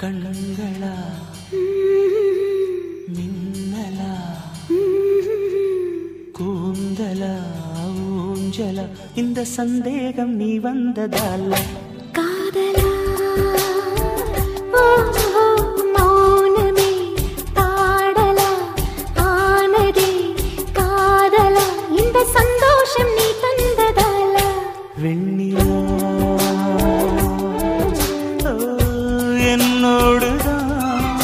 கண்களா மின்னலா கூந்தலா ஊஞ்சலா இந்த சந்தேகம் நீ வந்ததால காதலா ஓ, ஓ, மௌனமே பாடலா ஆனதே காதலா இந்த சந்தோஷம் நீ தந்ததால வெண்ணிலா ஓ, என்னோடுதான்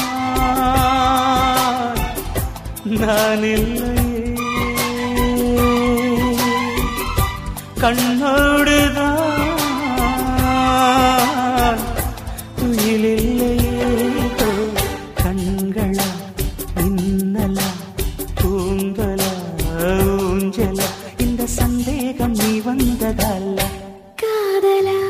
நான் இல்லையே கண்ணோடுதான் துயிலில்லையே ஓ, கண்களா மின்னலா பூந்தலா ஊஞ்சலா இந்த சந்தேகம் நீ வந்ததல்ல காதலா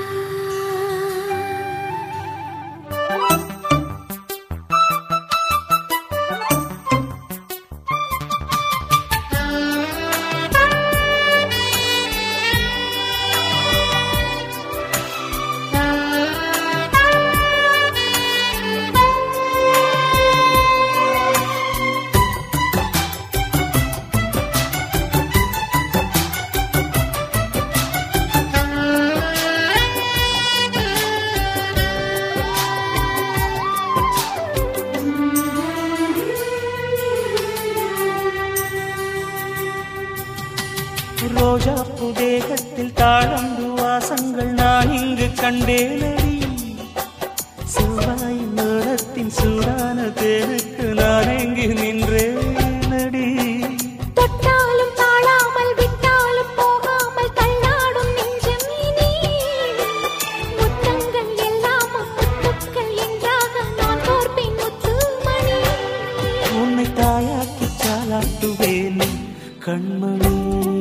ரோஜா புதேகத்தில் தாழம்பு வாசங்கள் நான் இங்கு கண்டேனடி செவ்வாய் நேரத்தின் சூடான தேனுக்கு நான் எங்கு நின்றேனடி தொட்டாலும் தாழாமல் விட்டாலும் போகாமல் தள்ளாடும் நெஞ்சம் இனி முத்தங்கள் எல்லாம் முத்துக்கள் என்றாக நான் கோர்ப்பேன் முத்துமணி உன்னை தாயாக்கி தாளாட்டுவேனே கண்மணி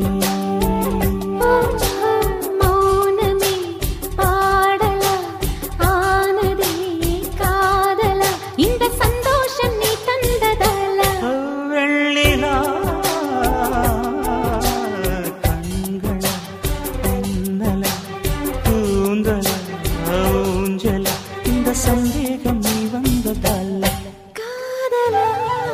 ஓ, ஓ, மௌனமே பாடலா ஆனதே காதலா இந்த சந்தோஷம் நீ தந்ததல்ல வெள்ளிலா கண்களா மின்னலா கூந்தலா ஊஞ்சலா இந்த சந்தேகம் நீ வந்ததல்ல காதலா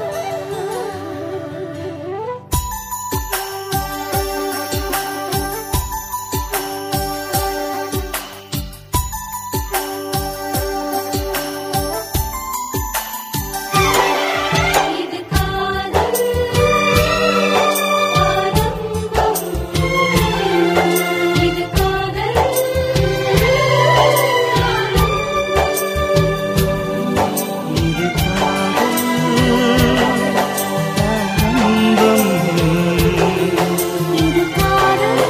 இது காதல் ஆரம்பம் இது காதல் இது காதல் ஆனந்தம் இது காதல்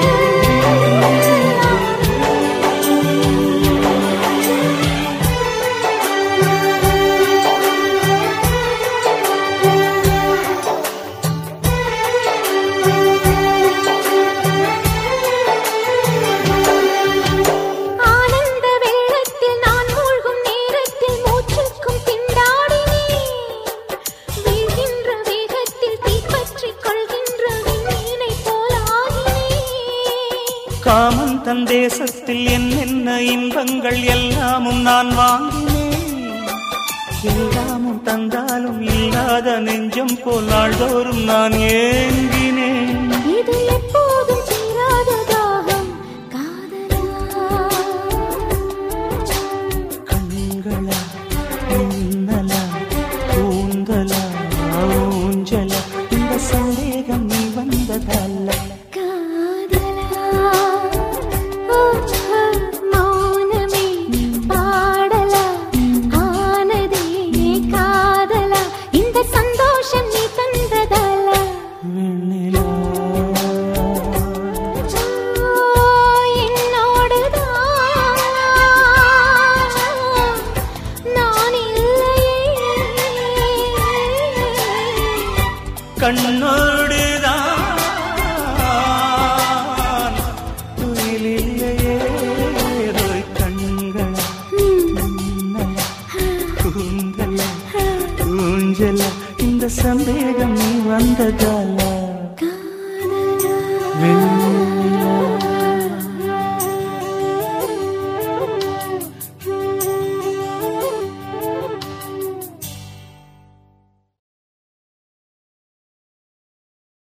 ஆனந்த வெள்ளத்தில் நான் மூழ்கும் நேரத்தில் மூச்சுக்கும் திண்டாடினேன் வீழ்கின்ற வேகத்தில் தீப்பற்றிக் கொள்கின்ற விண்மீனை போலாகினேன் காமன் தன் தேசத்தில் என்னென்ன இன்பங்கள் எல்லாமும் நான் வாங்கினேன் எல்லாமும் தந்தாலும் இல்லாத நெஞ்சம் போல் நாள்தோறும் நான் ஏங்கினேன் இது எப்போதும் தீராத தாகம் காதலா கண்களா மின்னலா கூந்தலா ஊஞ்சலா இந்த சந்தேகம் நீ வந்ததல்ல காதலா ஓ, ஓ, மௌனமே பாடலா ஆனதே காதலா இந்த சந்தோஷம் நீ தந்ததல்ல வெண்ணிலா ஓ, என்னோடுதான் நான் இல்லையே கண்ணோடுதான் துயிலில்லையே ஓய் கண்களா மின்னலா கூந்தலா ஊஞ்சலா இந்த சந்தேகம் நீ வந்ததாலா காதலா வெண்ணிலா